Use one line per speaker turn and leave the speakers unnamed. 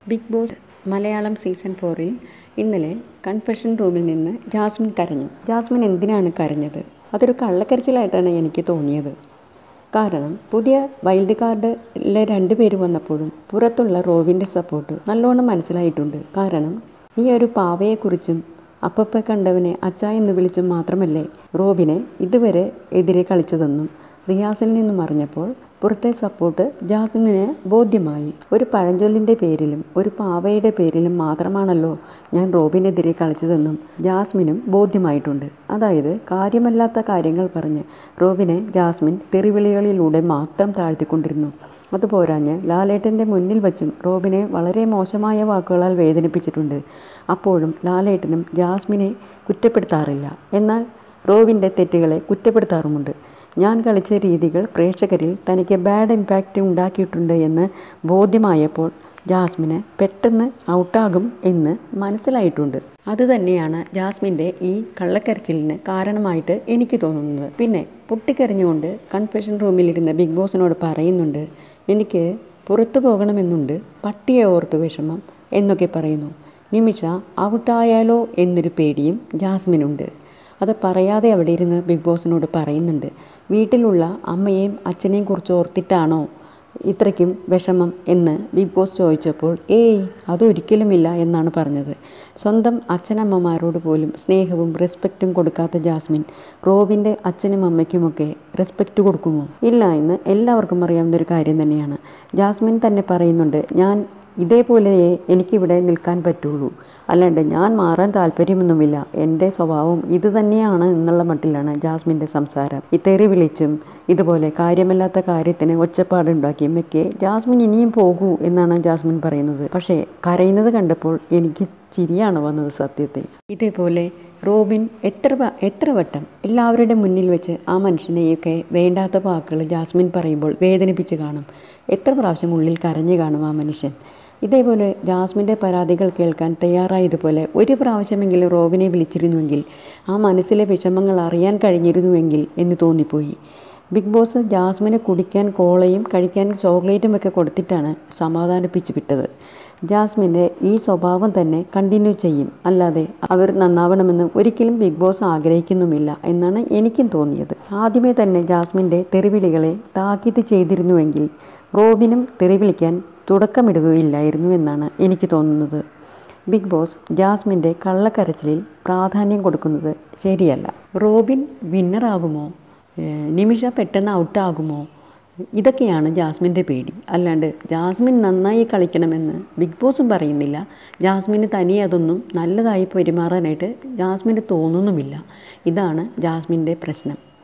big boss Malayalam season ഫോറിൽ ഇന്നലെ confession റൂമിൽ നിന്ന് ജാസ്മിൻ കരഞ്ഞു ജാസ്മിൻ എന്തിനാണ് കരഞ്ഞത് അതൊരു കള്ളക്കരച്ചിലായിട്ടാണ് എനിക്ക് തോന്നിയത് കാരണം പുതിയ വൈൽഡ് കാർഡിലെ രണ്ട് പേര് വന്നപ്പോഴും പുറത്തുള്ള റോവിൻ്റെ സപ്പോർട്ട് നല്ലോണം മനസ്സിലായിട്ടുണ്ട് കാരണം നീ ഒരു പാവയെക്കുറിച്ചും അപ്പപ്പ കണ്ടവനെ അച്ഛ എന്ന് വിളിച്ചും മാത്രമല്ലേ റോബിനെ ഇതുവരെ എതിരെ കളിച്ചതെന്നും റിയാസിൽ നിന്നും അറിഞ്ഞപ്പോൾ പുറത്തെ സപ്പോർട്ട് ജാസ്മിന് ബോധ്യമായി ഒരു പഴഞ്ചൊല്ലിൻ്റെ പേരിലും ഒരു പാവയുടെ പേരിലും മാത്രമാണല്ലോ ഞാൻ റോബിനെതിരെ കളിച്ചതെന്നും ജാസ്മിനും ബോധ്യമായിട്ടുണ്ട് അതായത് കാര്യമല്ലാത്ത കാര്യങ്ങൾ പറഞ്ഞ് റോബിനെ ജാസ്മിൻ തെറിവിളികളിലൂടെ മാത്രം താഴ്ത്തിക്കൊണ്ടിരുന്നു അതുപോരാഞ്ഞ് ലാലേട്ടൻ്റെ മുന്നിൽ വച്ചും റോബിനെ വളരെ മോശമായ വാക്കുകളാൽ വേദനിപ്പിച്ചിട്ടുണ്ട് അപ്പോഴും ലാലേട്ടനും ജാസ്മിനെ കുറ്റപ്പെടുത്താറില്ല എന്നാൽ റോബിൻ്റെ തെറ്റുകളെ കുറ്റപ്പെടുത്താറുമുണ്ട് ഞാൻ കളിച്ച രീതികൾ പ്രേക്ഷകരിൽ തനിക്ക് ബാഡ് ഇമ്പാക്റ്റ് ഉണ്ടാക്കിയിട്ടുണ്ട് എന്ന് ബോധ്യമായപ്പോൾ ജാസ്മിന് പെട്ടെന്ന് ഔട്ടാകും എന്ന് മനസ്സിലായിട്ടുണ്ട് അതുതന്നെയാണ് ജാസ്മിൻ്റെ ഈ കള്ളക്കരച്ചിലിന് കാരണമായിട്ട് എനിക്ക് തോന്നുന്നത് പിന്നെ പൊട്ടിക്കരഞ്ഞുകൊണ്ട് കൺഫെഷൻ റൂമിലിരുന്ന് ബിഗ് ബോസിനോട് പറയുന്നുണ്ട് എനിക്ക് പുറത്തു പോകണമെന്നുണ്ട് പട്ടിയെ ഓർത്ത് വിഷമം എന്നൊക്കെ പറയുന്നു നിമിഷ ഔട്ടായാലോ എന്നൊരു പേടിയും ജാസ്മിനുണ്ട് അത് പറയാതെ അവിടെ ഇരുന്ന് ബിഗ് ബോസിനോട് പറയുന്നുണ്ട് വീട്ടിലുള്ള അമ്മയെയും അച്ഛനെയും കുറിച്ച് ഓർത്തിട്ടാണോ ഇത്രയ്ക്കും വിഷമം എന്ന് ബിഗ് ബോസ് ചോദിച്ചപ്പോൾ ഏയ് അതൊരിക്കലുമില്ല എന്നാണ് പറഞ്ഞത് സ്വന്തം അച്ഛനമ്മമാരോട് പോലും സ്നേഹവും റെസ്പെക്റ്റും കൊടുക്കാത്ത ജാസ്മിൻ റോബിൻ്റെ അച്ഛനും അമ്മയ്ക്കുമൊക്കെ റെസ്പെക്റ്റ് കൊടുക്കുമോ ഇല്ല എന്ന് എല്ലാവർക്കും അറിയാവുന്ന ഒരു കാര്യം തന്നെയാണ് ജാസ്മിൻ തന്നെ പറയുന്നുണ്ട് ഞാൻ ഇതേപോലെ എനിക്കിവിടെ നിൽക്കാൻ പറ്റുള്ളൂ അല്ലാണ്ട് ഞാൻ മാറാൻ താല്പര്യമൊന്നുമില്ല എൻ്റെ സ്വഭാവം ഇത് തന്നെയാണ് എന്നുള്ള മട്ടിലാണ് ജാസ്മിൻ്റെ സംസാരം ഈ തെറി വിളിച്ചും ഇതുപോലെ കാര്യമല്ലാത്ത കാര്യത്തിന് ഒച്ചപ്പാടുണ്ടാക്കിയും ഒക്കെ ജാസ്മിൻ ഇനിയും പോകൂ എന്നാണ് ജാസ്മിൻ പറയുന്നത് പക്ഷേ കരയുന്നത് കണ്ടപ്പോൾ എനിക്ക് ചിരിയാണ് വന്നത് സത്യത്തിൽ ഇതേപോലെ റോബിൻ എത്ര എത്ര വട്ടം എല്ലാവരുടെ മുന്നിൽ വെച്ച് ആ മനുഷ്യനെയൊക്കെ വേണ്ടാത്ത വാക്കുകൾ ജാസ്മിൻ പറയുമ്പോൾ വേദനിപ്പിച്ച് കാണും എത്ര പ്രാവശ്യം ഉള്ളിൽ കരഞ്ഞു കാണും ആ മനുഷ്യൻ ഇതേപോലെ ജാസ്മിൻ്റെ പരാതികൾ കേൾക്കാൻ തയ്യാറായതുപോലെ ഒരു പ്രാവശ്യമെങ്കിലും റോബിനെ വിളിച്ചിരുന്നുവെങ്കിൽ ആ മനസ്സിലെ വിഷമങ്ങൾ അറിയാൻ കഴിഞ്ഞിരുന്നുവെങ്കിൽ എന്ന് തോന്നിപ്പോയി ബിഗ് ബോസ് ജാസ്മിന് കുടിക്കാൻ കോളയും കഴിക്കാൻ ചോക്ലേറ്റും ഒക്കെ കൊടുത്തിട്ടാണ് സമാധാനിപ്പിച്ച് വിട്ടത് ജാസ്മിൻ്റെ ഈ സ്വഭാവം തന്നെ കണ്ടിന്യൂ ചെയ്യും അല്ലാതെ അവർ നന്നാവണമെന്ന് ഒരിക്കലും ബിഗ് ബോസ് ആഗ്രഹിക്കുന്നുമില്ല എന്നാണ് എനിക്കും തോന്നിയത് ആദ്യമേ തന്നെ ജാസ്മിൻ്റെ തെറിവിളികളെ താക്കീത് ചെയ്തിരുന്നുവെങ്കിൽ റോബിനും തെറിവിളിക്കാൻ തുടക്കമിടുകയില്ലായിരുന്നു എന്നാണ് എനിക്ക് തോന്നുന്നത് ബിഗ് ബോസ് ജാസ്മിൻ്റെ കള്ളക്കരച്ചിലിൽ പ്രാധാന്യം കൊടുക്കുന്നത് ശരിയല്ല റോബിൻ വിന്നറാകുമോ നിമിഷ പെട്ടെന്ന് ഔട്ടാകുമോ ഇതൊക്കെയാണ് ജാസ്മിൻ്റെ പേടി അല്ലാണ്ട് ജാസ്മിൻ നന്നായി കളിക്കണമെന്ന് ബിഗ് ബോസും പറയുന്നില്ല ജാസ്മിന് തനിയെ അതൊന്നും നല്ലതായി പെരുമാറാനായിട്ട് ജാസ്മിന് തോന്നുന്നുമില്ല ഇതാണ് ജാസ്മിൻ്റെ പ്രശ്നം